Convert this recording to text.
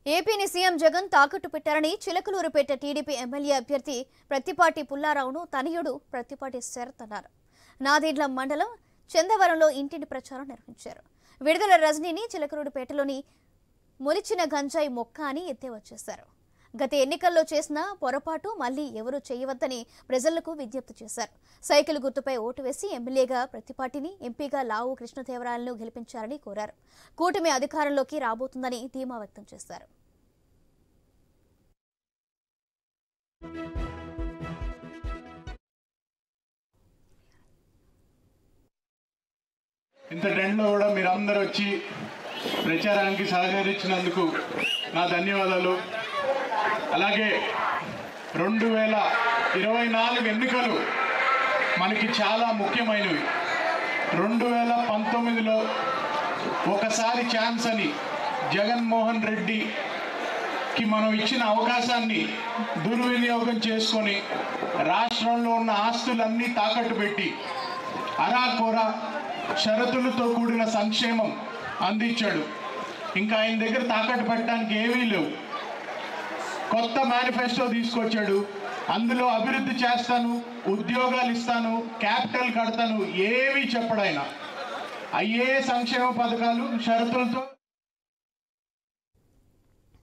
ఏపీని సీఎం జగన్ తాకట్టు పెట్టారని చిలకలూరుపేట టీడీపీ ఎమ్మెల్యే అభ్యర్థి ప్రత్తిపాటి పుల్లారావును తనయుడు ప్రత్తిపాటి శరత్ అన్నారు నాదేండ్ల మండలం చందవరంలో ఇంటింటి ప్రచారం నిర్వహించారు విడుదల రజనీని చిలకలూరుపేటలోని మొలిచిన గంజాయి మొక్క అని ఎద్దేవా చేశారు గత ఎన్నికల్లో చేసిన పొరపాటు మళ్లీ ఎవరూ చేయవద్దని ప్రజలకు విజ్ఞప్తి చేశారు సైకిల్ గుర్తుపై ఓటు వేసి ఎమ్మెల్యేగా ప్రతిపాటిని ఎంపీగా లావు కృష్ణదేవరాయలను గెలిపించారని కోరారు కూటమి అధికారంలోకి రాబోతుందని ధీమా వ్యక్తం చేశారు ఇంత ట్రెండ్లో కూడా మీరు అందరూ వచ్చి ప్రచారానికి సహకరించినందుకు నా ధన్యవాదాలు అలాగే రెండు వేల ఇరవై నాలుగు ఎన్నికలు మనకి చాలా ముఖ్యమైనవి రెండు వేల పంతొమ్మిదిలో ఒకసారి ఛాన్స్ అని జగన్మోహన్ రెడ్డికి మనం ఇచ్చిన అవకాశాన్ని దుర్వినియోగం చేసుకొని రాష్ట్రంలో ఉన్న ఆస్తులన్నీ తాకట్టు పెట్టి అరాకొర షరతులతో కూడిన సంక్షేమం అందించాడు ఇంకా ఆయన దగ్గర తాకట్టు పెట్టడానికి ఏమీ లేవు కొత్త మేనిఫెస్టో తీసుకొచ్చాడు అందులో అభివృద్ధి చేస్తాను ఉద్యోగాలు ఇస్తాను క్యాపిటల్ కడతాను ఏమీ చెప్పడాయన అయ్యే సంక్షేమ పథకాలు షరతులతో